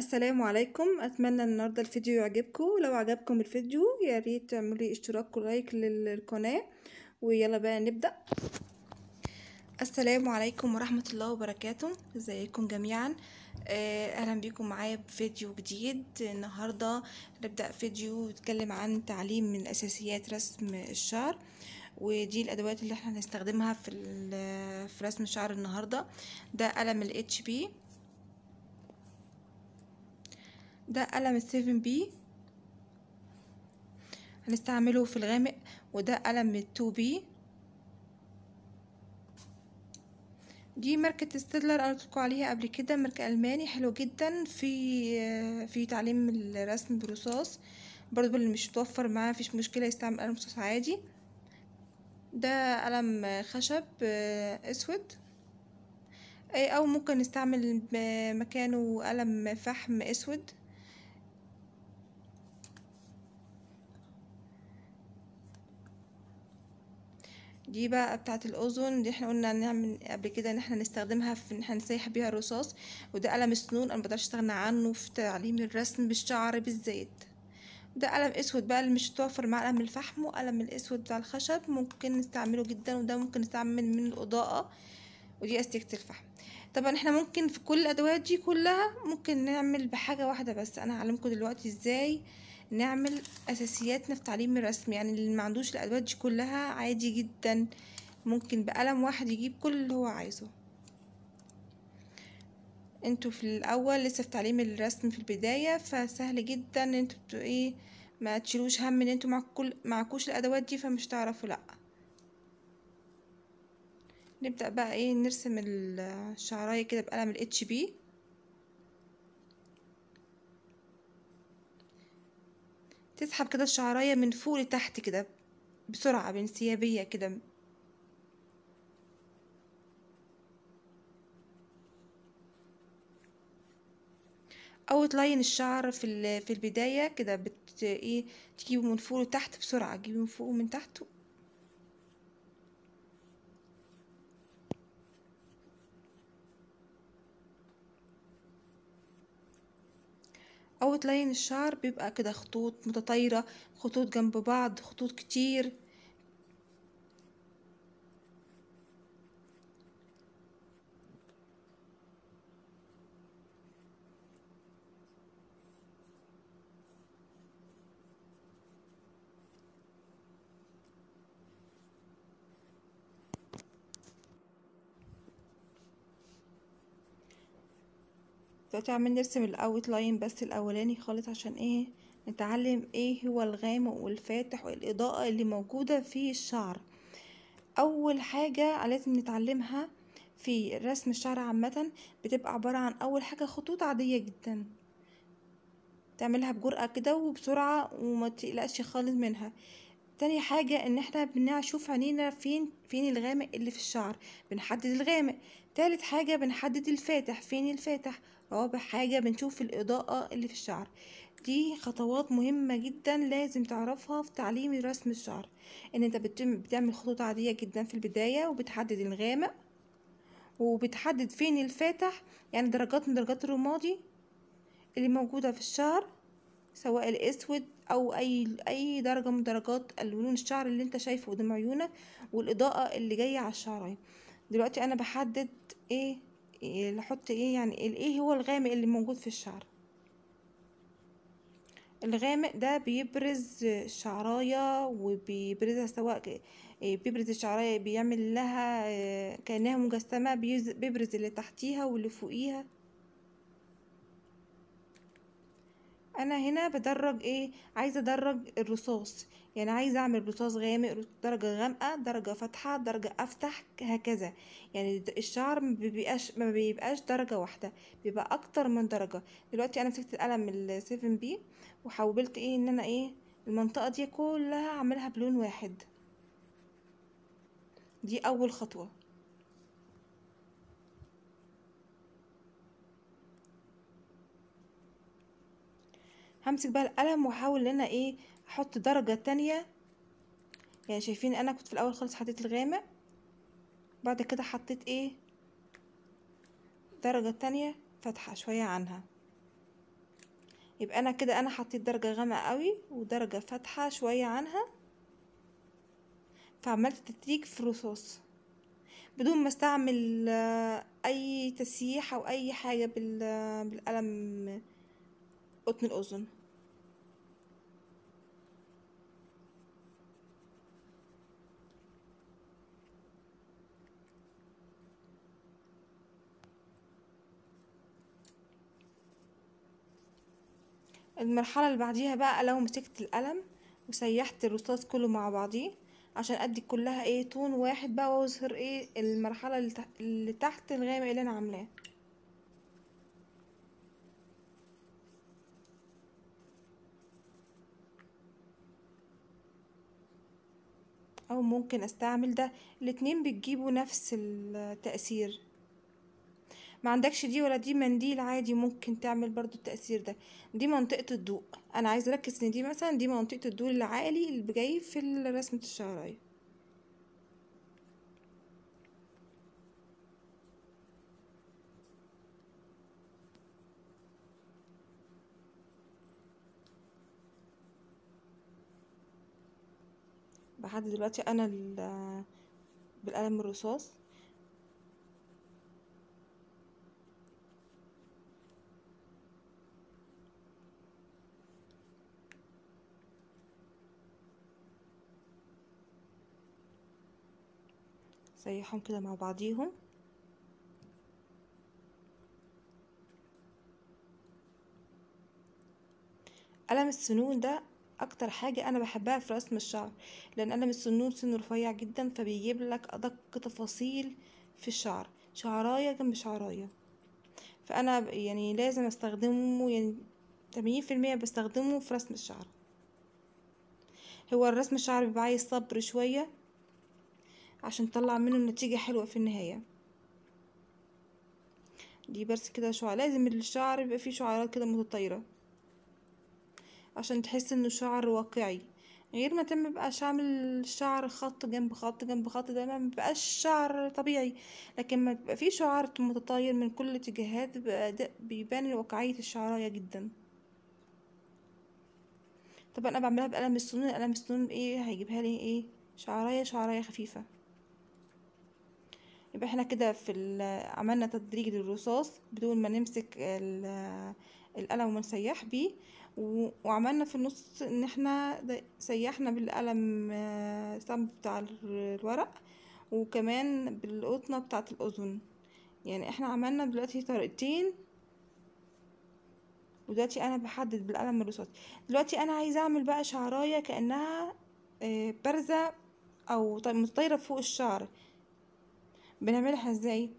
السلام عليكم اتمنى النهارده الفيديو يعجبكم لو عجبكم الفيديو يا ريت تعملوا اشتراك ولايك للقناه ويلا بقى نبدا السلام عليكم ورحمه الله وبركاته ازيكم جميعا آه، اهلا بيكم معايا بفيديو جديد النهارده نبدا فيديو يتكلم عن تعليم من اساسيات رسم الشعر ودي الادوات اللي احنا هنستخدمها في في رسم الشعر النهارده ده قلم الاتش بي ده قلم السيفن بي هنستعمله في الغامق وده قلم التو بي دي ماركة ستيدلر انا قلتلكوا عليها قبل كده ماركة الماني حلو جدا في في تعليم الرسم برصاص برضو اللي مش متوفر معاه مفيش مشكلة يستعمل قلم رصاص عادي ده قلم خشب اسود او ممكن نستعمل مكانه قلم فحم اسود دي بقى بتاعه الاوزون دي احنا قلنا نعمل قبل كده ان احنا نستخدمها في ان احنا نسيح بيها الرصاص وده قلم السنون انا مقدرش استغنى عنه في تعليم الرسم بالشعر بالزيت ده قلم اسود بقى اللي مش متوفر مع قلم الفحم وقلم الاسود بتاع الخشب ممكن نستعمله جدا وده ممكن نستعمل من الاضاءه ودي استيكه الفحم طبعا احنا ممكن في كل الادوات دي كلها ممكن نعمل بحاجه واحده بس انا هعلمكم دلوقتي ازاي نعمل اساسياتنا في تعليم الرسم يعني اللي ما عندوش الادوات دي كلها عادي جدا ممكن بقلم واحد يجيب كل اللي هو عايزه انتوا في الاول لسه في تعليم الرسم في البدايه فسهل جدا ان انتوا ايه ما تشيلوش هم ان انتوا مع كل معكوش الادوات دي فمش تعرفوا لا نبدا بقى ايه نرسم الشعرايه كده بقلم الاتش بي تسحب كده الشعرايه من فوق لتحت كده بسرعه بانسيابيه كده او تلاين الشعر في في البدايه كده بت ايه تجيبه من فوق لتحت بسرعه تجيبه من فوق ومن تحت او تلاين الشعر بيبقى كده خطوط متطايرة خطوط جنب بعض خطوط كتير دلوقتي عمال نرسم الاوت لاين بس الاولاني خالص عشان ايه نتعلم ايه هو الغامق والفاتح والاضاءة اللي موجودة في الشعر اول حاجة لازم نتعلمها في رسم الشعر عامة بتبقى عبارة عن اول حاجة خطوط عادية جدا تعملها بجرأة كده وبسرعة وما تقلقش خالص منها تاني حاجة ان احنا بنشوف عينينا فين فين الغامق اللي في الشعر بنحدد الغامق تالت حاجة بنحدد الفاتح فين الفاتح رابع حاجة بنشوف الإضاءة اللي في الشعر دي خطوات مهمة جدا لازم تعرفها في تعليم رسم الشعر ان انت بتعمل خطوط عادية جدا في البداية وبتحدد الغامق وبتحدد فين الفاتح يعني درجات من درجات الرمادي اللي موجودة في الشعر سواء الاسود او اي اي درجة من درجات لون الشعر اللي انت شايفه قدام عيونك والاضاءة اللي جاية على الشعرين دلوقتي انا بحدد ايه اللي احط ايه يعني ايه هو الغامق اللي موجود في الشعر الغامق ده بيبرز الشعرايه وبيبرزها سواء بيبرز الشعرايه بيعمل لها كانها مجسمه بيبرز اللي تحتيها واللي فوقيها انا هنا بدرج ايه عايزه ادرج الرصاص يعني عايزه اعمل رصاص غامق درجه غامقه درجه فاتحه درجه افتح هكذا يعني الشعر ما بيبقاش ما بيبقاش درجه واحده بيبقى اكتر من درجه دلوقتي انا مسكت القلم السيفن بي وحاولت ايه ان انا ايه المنطقه دي كلها اعملها بلون واحد دي اول خطوه همسك بقى القلم واحاول ان انا ايه احط درجة تانية يعني شايفين انا كنت في الاول خالص حطيت الغامق بعد كده حطيت ايه درجة تانية فاتحة شوية عنها يبقى انا كده انا حطيت درجة غامقة قوي ودرجة فاتحة شوية عنها فعملت تدريج في الرصاص بدون ما استعمل آه، اي تسييح او اي حاجة بال- بالقلم قطن الاذن المرحلة اللي بعديها بقى لو مسكت القلم وسيحت الرصاص كله مع بعضيه عشان ادي كلها ايه تون واحد بقى واظهر ايه المرحلة اللي تح- اللي تحت الغامق اللي انا عاملاه او ممكن استعمل ده الاتنين بتجيبوا نفس التأثير ما عندكش دي ولا دي منديل عادي ممكن تعمل برضو التأثير ده دي منطقة الضوء انا عايزة اركز ان دي مثلا دي منطقة الضوء العالي اللي جاي في رسمة الشعراية بحدد دلوقتي انا ال- بالقلم الرصاص سيحهم كده مع بعضيهم قلم السنون ده اكتر حاجة انا بحبها في رسم الشعر لان قلم السنون سنه رفيع جدا فبيجيب لك ادق تفاصيل في الشعر شعراية جنب شعراية فانا ب- يعني لازم استخدمه يعني تمانين في المية بستخدمه في رسم الشعر هو الرسم الشعر بيبقى عايز صبر شوية عشان تطلع منه نتيجة حلوة في النهاية دي بس كده شعر لازم الشعر يبقى فيه شعرات كده متطايرة عشان تحس انه شعر واقعي غير ما تم بقاش عامل الشعر خط جنب خط جنب خط ده ما بيبقاش شعر طبيعي لكن ما بيبقى فيه شعر متطاير من كل الاتجاهات بيبقى ده بيبان واقعية الشعراية جدا طبعا انا بعملها بقلم السنون قلم السنون ايه هيجيبها لي ايه شعراية شعراية خفيفة يبقى احنا كده في ال- عملنا تدريج للرصاص بدون ما نمسك ال- القلم ونسيح بيه و- وعملنا في النص ان احنا د- سيحنا بالقلم آه، سtamp بتاع ال- الورق وكمان بالقطنة بتاعة الأذن يعني احنا عملنا دلوقتي طريقتين ودلوقتي انا بحدد بالقلم الرصاص دلوقتي انا عايزة اعمل بقى شعراية كأنها آه، بارزة او ط- مطايرة فوق الشعر بنعملها ازاي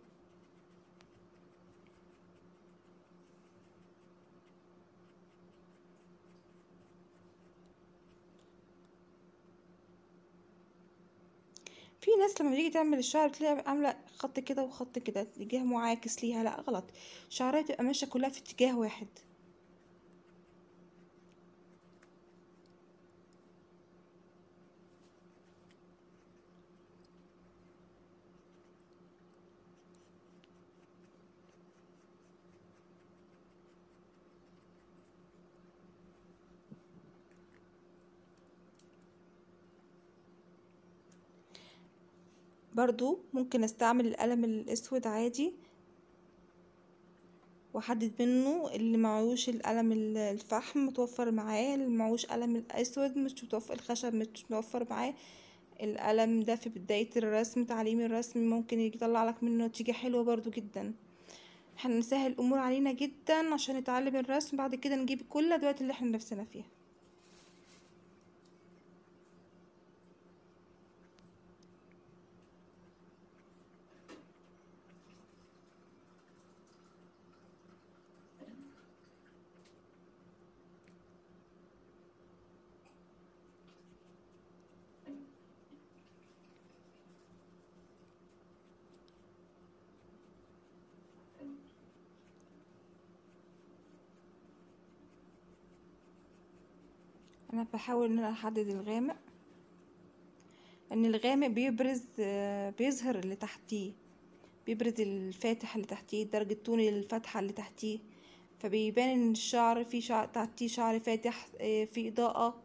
في ناس لما بتيجي تعمل الشعر بتلاقيها عاملة خط كده وخط كده اتجاه معاكس ليها لا غلط شعرها تبقى ماشية كلها في اتجاه واحد برضو ممكن استعمل القلم الاسود عادي واحدد منه اللي معهوش القلم ال- الفحم متوفر معاه اللي معهوش قلم الاسود مش متوفر الخشب مش متوفر معاه القلم ده في بداية الرسم تعليم الرسم ممكن يطلع لك منه نتيجة حلوة برضو جدا احنا نسهل الامور علينا جدا عشان نتعلم الرسم بعد كده نجيب كل الادوات اللي احنا نفسنا فيها انا بحاول ان انا احدد الغامق ان الغامق بيبرز آه، بيظهر اللي تحتيه بيبرز الفاتح اللي تحتيه درجة تون الفاتحة اللي تحتيه فبيبان ان الشعر في شعر تحتيه شعر فاتح آه، في اضاءة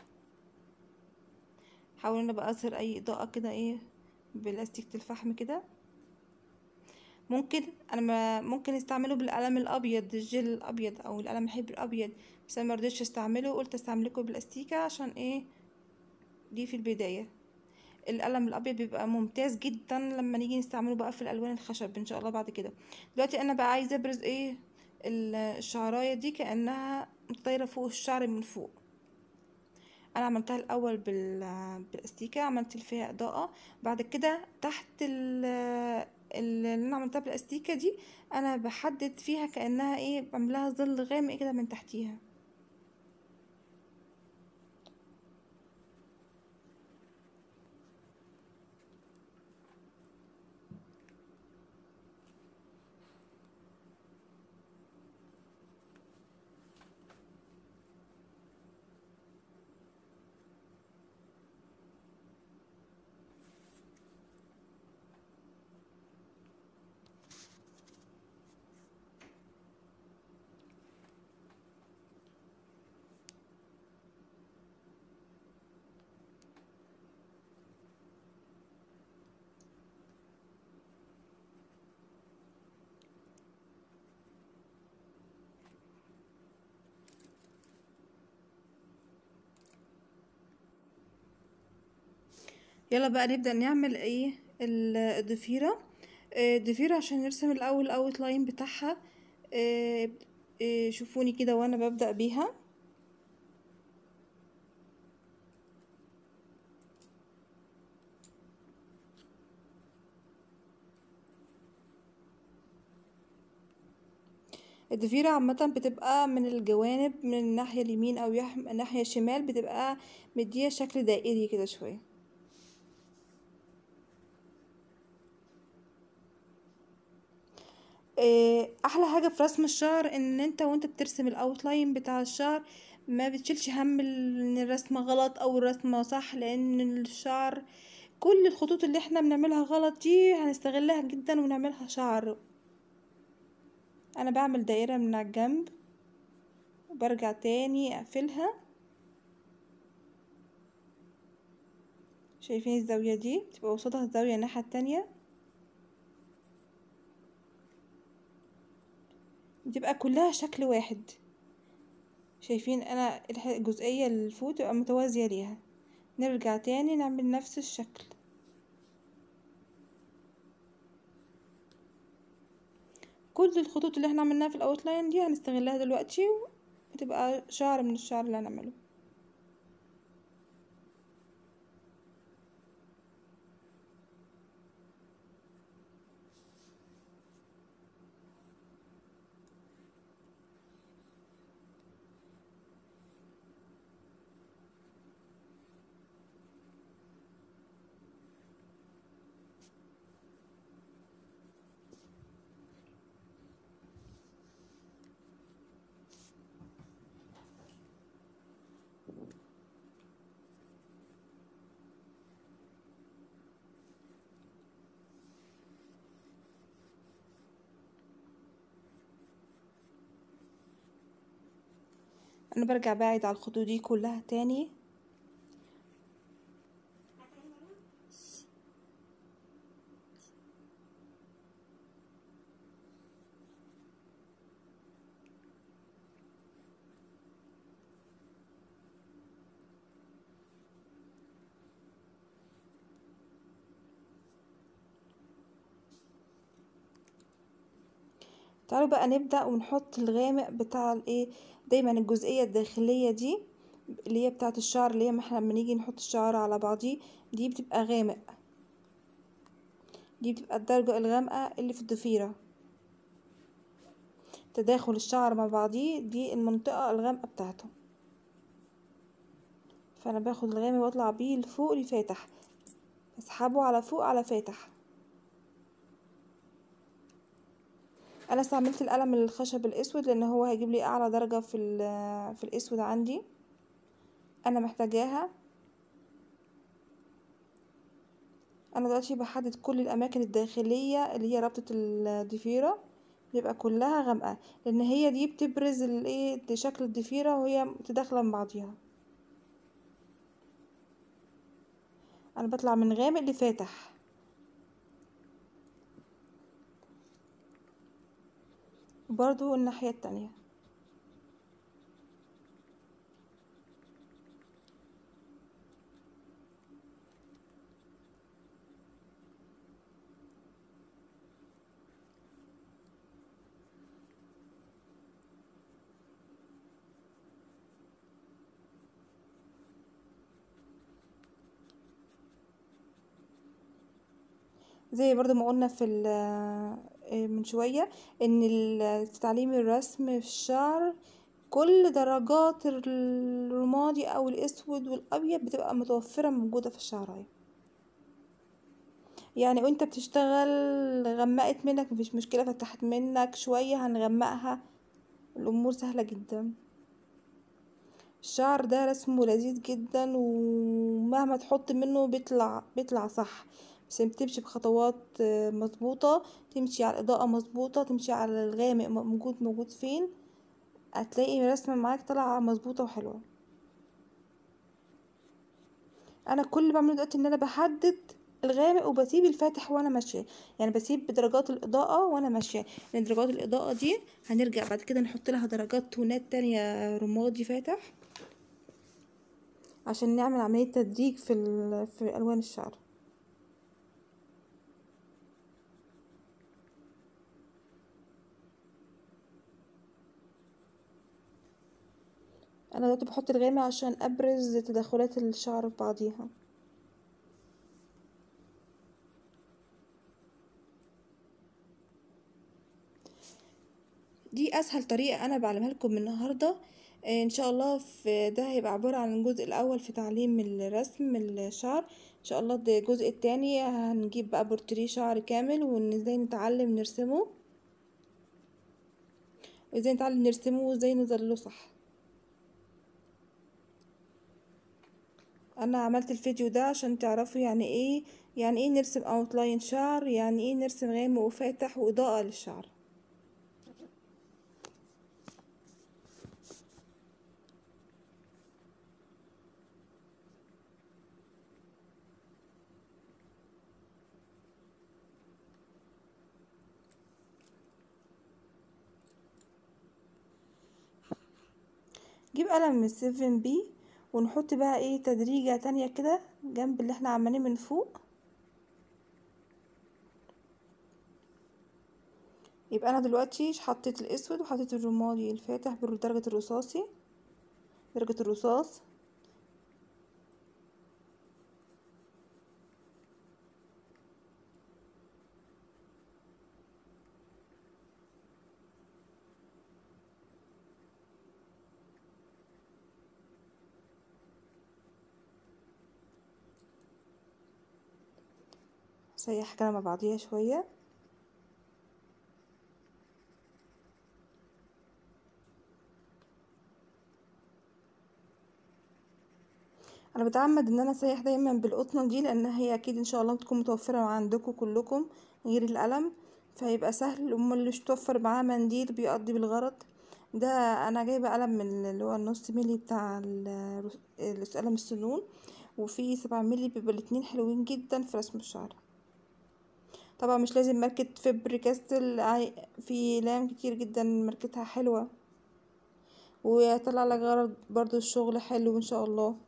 حاول انا بقى اظهر اي اضاءة كده ايه بالاستيكة الفحم كده ممكن انا ما ممكن استعمله بالقلم الابيض الجل الابيض او القلم الحبر الابيض بس انا مرضتش استعمله قلت استعملكم بالاستيكة عشان ايه دي في البداية القلم الابيض بيبقى ممتاز جدا لما نيجي نستعمله بقى في الالوان الخشب ان شاء الله بعد كده دلوقتي انا بقى عايزه ابرز ايه ال- الشعرايه دي كانها طايره فوق الشعر من فوق انا عملتها الاول بال بالاستيكه عملت فيها اضاءه بعد كده تحت ال اللي انا عملتها بالاستيكه دي انا بحدد فيها كانها ايه بعملها ظل غامق كده من تحتيها يلا بقى نبدأ نعمل ايه ال- الضفيرة آه، الضفيرة عشان نرسم الأول الأوت لاين بتاعها آه، آه، شوفوني كده وانا ببدأ بيها الضفيرة عامة بتبقى من الجوانب من الناحية اليمين أو يح- الناحية الشمال بتبقى مدية شكل دائري كده شوية آه، احلى حاجه في رسم الشعر ان انت وانت بترسم الاوتلاين بتاع الشعر ما بتشيلش هم ال- ان الرسمه غلط او الرسمه صح لان الشعر كل الخطوط اللي احنا بنعملها غلط دي هنستغلها جدا ونعملها شعر انا بعمل دائره من على الجنب وبرجع تاني اقفلها شايفين الزاويه دي بتبقى قصادها الزاويه الناحيه التانية بتبقى كلها شكل واحد شايفين انا الح- الجزئية اللي فوق تبقى متوازية ليها نرجع تاني نعمل نفس الشكل كل الخطوط اللي احنا عملناها في الاوتلاين دي هنستغلها دلوقتي وتبقى شعر من الشعر اللي هنعمله انا برجع بعيد على الخطوط دي كلها تاني تعالوا بقى نبدأ ونحط الغامق بتاع الايه دايما الجزئية الداخلية دي اللي هي بتاعة الشعر اللي هي ما احنا لما نيجي نحط الشعر على بعضيه دي بتبقى غامق دي بتبقى الدرجة الغامقة اللي في الضفيرة تداخل الشعر مع بعضيه دي المنطقة الغامقة بتاعته فانا باخد الغامق واطلع بيه لفوق لفاتح اسحبه على فوق على فاتح انا استعملت القلم الخشب الاسود لان هو هيجيب لي اعلى درجة في ال- في الاسود عندي انا محتاجاها انا دلوقتي بحدد كل الاماكن الداخلية اللي هي رابطة الضفيرة بيبقى كلها غامقة لان هي دي بتبرز الايه شكل الضفيرة وهي متداخلة مع بعضيها انا بطلع من غامق لفاتح وبرضو الناحية التانية زي برضو ما قلنا في من شوية ان تعليم الرسم في الشعر كل درجات الرمادي او الاسود والابيض بتبقى متوفرة موجودة في الشعراية يعني وانت بتشتغل غمقت منك مفيش مشكلة فتحت منك شوية هنغمقها الامور سهلة جدا الشعر ده رسمه لذيذ جدا ومهما تحط منه بيطلع بيطلع صح بس بتمشي بخطوات مظبوطة تمشي على الإضاءة مظبوطة تمشي على الغامق موجود موجود فين هتلاقي رسمة معاك طالعة مظبوطة وحلوة انا كل اللي بعمله دلوقتي ان انا بحدد الغامق وبسيب الفاتح وانا ماشيه يعني بسيب درجات الاضاءه وانا ماشيه لان درجات الاضاءه دي هنرجع بعد كده نحط لها درجات تونات تانية رمادي فاتح عشان نعمل عمليه تدريج في في الوان الشعر انا دلوقتي بحط الغامق عشان ابرز تدخلات الشعر في بعضيها دي اسهل طريقة انا بعلمها لكم النهاردة ان شاء الله في ده هيبقى عبارة عن الجزء الاول في تعليم الرسم الشعر ان شاء الله ده الجزء التاني هنجيب بقى بورتريه شعر كامل وان ازاي نتعلم نرسمه وازاي نتعلم نرسمه وازاي نظلله صح انا عملت الفيديو ده عشان تعرفوا يعني ايه يعني ايه نرسم اوتلاين شعر يعني ايه نرسم غامق وفاتح واضاءة للشعر جيب قلم من السيفن بي ونحط بقى ايه تدريجة تانية كده جنب اللي احنا عمالين من فوق يبقى انا دلوقتي حطيت الاسود وحطيت الرمادي الفاتح بدرجة الرصاصي درجة الرصاص سيح كده مع بعضيها شوية انا بتعمد ان انا اسيح دايما بالقطنه دي لان هي اكيد ان شاء الله تكون متوفره عندكم كلكم غير القلم فيبقى سهل امال اللي مش متوفر معاه منديل بيقضي بالغرض ده انا جايبه قلم من اللي هو النص ملي بتاع قلم السنون وفي سبعة ملي بيبقى الاتنين حلوين جدا في رسم الشعر طبعا مش لازم ماركة فبر كاستل في لام كتير جدا ماركتها حلوة ويطلع لك غرض برضو الشغل حلو ان شاء الله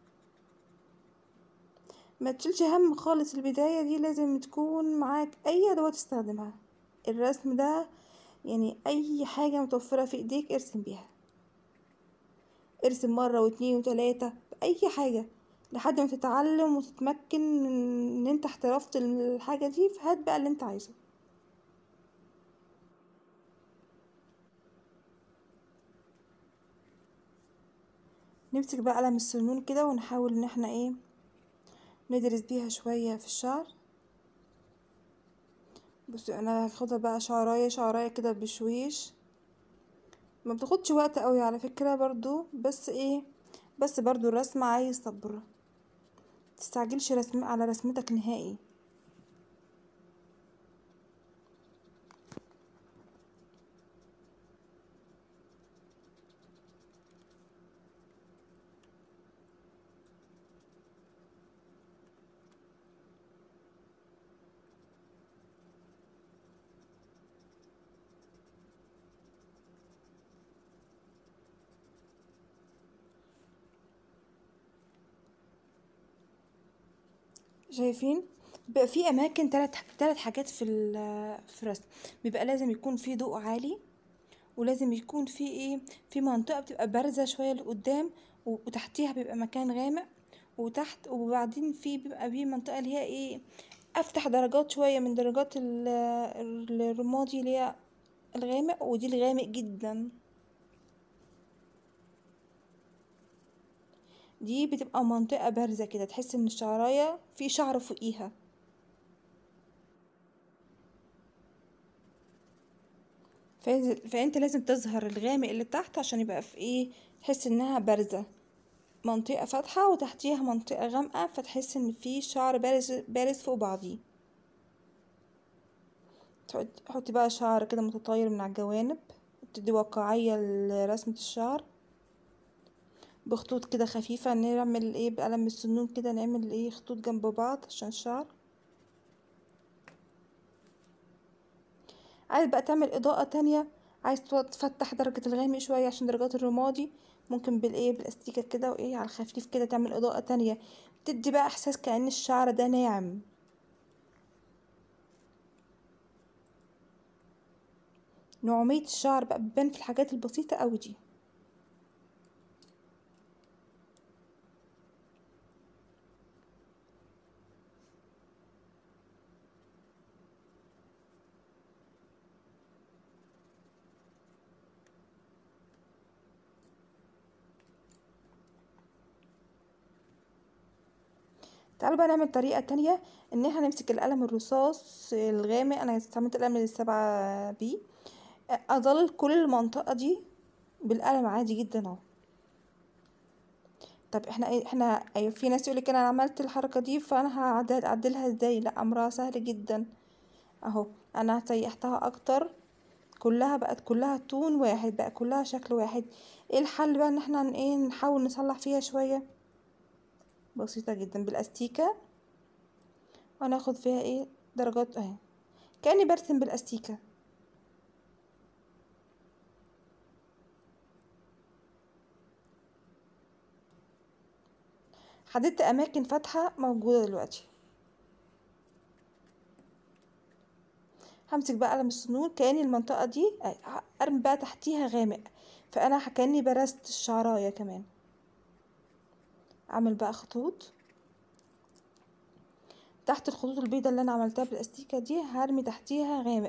ما تشيلش هم خالص البداية دي لازم تكون معاك اي ادوات تستخدمها الرسم ده يعني اي حاجة متوفرة في ايديك ارسم بيها ارسم مرة واتنين وتلاتة بأي حاجة لحد ما تتعلم وتتمكن ان انت احترفت الحاجة دي فهات بقى اللي انت عايزه نمسك بقى قلم السنون كده ونحاول ان احنا ايه ندرس بيها شوية في الشعر بصي انا هاخدها بقى شعراية شعراية كده بشويش ما بتاخدش وقت قوي على فكرة برضو بس ايه بس برضو الرسم عايز صبر تستعجلش رسم على رسمتك نهائي شايفين بيبقى في اماكن تلات تلات حاجات في ال- في الرسم بيبقى لازم يكون في ضوء عالي ولازم يكون في ايه في منطقة بتبقى بارزة شوية لقدام و- وتحتيها بيبقى مكان غامق وتحت وبعدين في بيبقى في منطقة اللي هي ايه افتح درجات شوية من درجات ال- ال- الرمادي اللي هي الغامق ودي الغامق جدا دي بتبقى منطقة بارزة كده تحس ان الشعراية في شعر فوقيها فاز- فانت لازم تظهر الغامق اللي تحت عشان يبقى في ايه تحس انها بارزة منطقة فاتحة وتحتيها منطقة غامقة فتحس ان في شعر بارز بارز فوق بعضيه تحط- حطي بقى شعر كده متطاير من على الجوانب تدي واقعية لرسمة الشعر بخطوط كده خفيفة نعمل ايه بقلم السنون كده نعمل ايه خطوط جنب بعض عشان الشعر عايز بقى تعمل اضاءة تانية عايز تقعد تفتح درجة الغامق شوية عشان درجات الرمادي ممكن بالايه بالاستيكة كده وايه على الخفيف كده تعمل اضاءة تانية تدي بقى احساس كأن الشعر ده ناعم نعومية الشعر بقى بتبان في الحاجات البسيطة اوي دي تعالوا بقى نعمل طريقة تانية ان احنا نمسك القلم الرصاص الغامق انا استعملت القلم السبعة بي اظلل كل المنطقة دي بالقلم عادي جدا اهو طب احنا ايه احنا ايوه في ناس يقولك انا عملت الحركة دي فانا هعدل اعدلها ازاي لا امرها سهل جدا اهو انا سيحتها اكتر كلها بقت كلها تون واحد بقى كلها شكل واحد ايه الحل بقى ان احنا ن- ايه نحاول نصلح فيها شوية بسيطة جدا بالاستيكة وهناخد فيها ايه درجات اهي كأني برسم بالاستيكة حددت اماكن فاتحة موجودة دلوقتي همسك بقى قلم السنون كأني المنطقة دي أي- ارمي بقى تحتيها غامق فانا كأني برست الشعراية كمان اعمل بقى خطوط تحت الخطوط البيضاء اللي انا عملتها بالاستيكة دي هرمي تحتيها غامق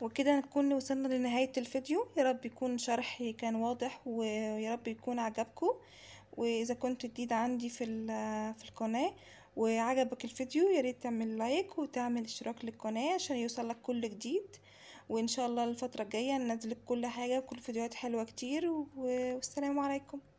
وكده نكون وصلنا لنهاية الفيديو يا رب يكون شرحي كان واضح ويا رب يكون عجبكم واذا كنت جديد عندي في في القناة وعجبك الفيديو يا ريت تعمل لايك وتعمل اشتراك للقناة عشان يوصلك كل جديد وان شاء الله الفترة الجاية ننزل كل حاجة وكل فيديوهات حلوة كتير والسلام عليكم